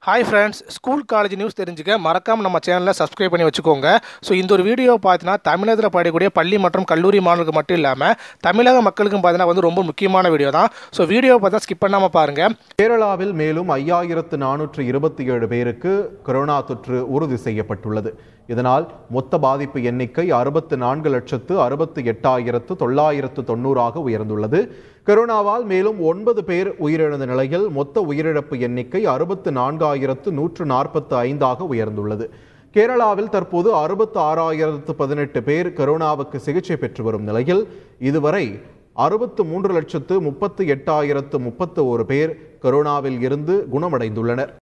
hi friends school college news தெரிஞ்சுக்க மறக்காம நம்ம சேனலை சப்ஸ்கிரைப் பண்ணி வச்சுக்கோங்க ஸோ இந்த ஒரு வீடியோ பார்த்தீங்கன்னா தமிழகத்தில் படிக்கக்கூடிய பள்ளி மற்றும் கல்லூரி மாணவர்களுக்கு மட்டும் இல்லாமல் தமிழக மக்களுக்கும் பார்த்தீங்கன்னா வந்து ரொம்ப முக்கியமான வீடியோ தான் ஸோ வீடியோ பார்த்தா ஸ்கிப் பண்ணாமல் பாருங்கள் கேரளாவில் மேலும் ஐயாயிரத்து நானூற்று இருபத்தி ஏழு பேருக்கு கொரோனா தொற்று உறுதி செய்யப்பட்டுள்ளது இதனால் மொத்த பாதிப்பு எண்ணிக்கை அறுபத்து நான்கு லட்சத்து அறுபத்து எட்டாயிரத்து தொள்ளாயிரத்து தொண்ணூறாக உயர்ந்துள்ளது கொரோனாவால் மேலும் ஒன்பது பேர் உயிரிழந்த நிலையில் மொத்த உயிரிழப்பு எண்ணிக்கை அறுபத்து நான்காயிரத்து நூற்று நாற்பத்து ஐந்தாக உயர்ந்துள்ளது கேரளாவில் தற்போது அறுபத்து ஆறாயிரத்து பதினெட்டு பேர் கொரோனாவுக்கு சிகிச்சை பெற்று வரும் நிலையில் இதுவரை அறுபத்து மூன்று லட்சத்து முப்பத்து எட்டாயிரத்து முப்பத்து ஒரு பேர் கொரோனாவில் இருந்து குணமடைந்துள்ளனர்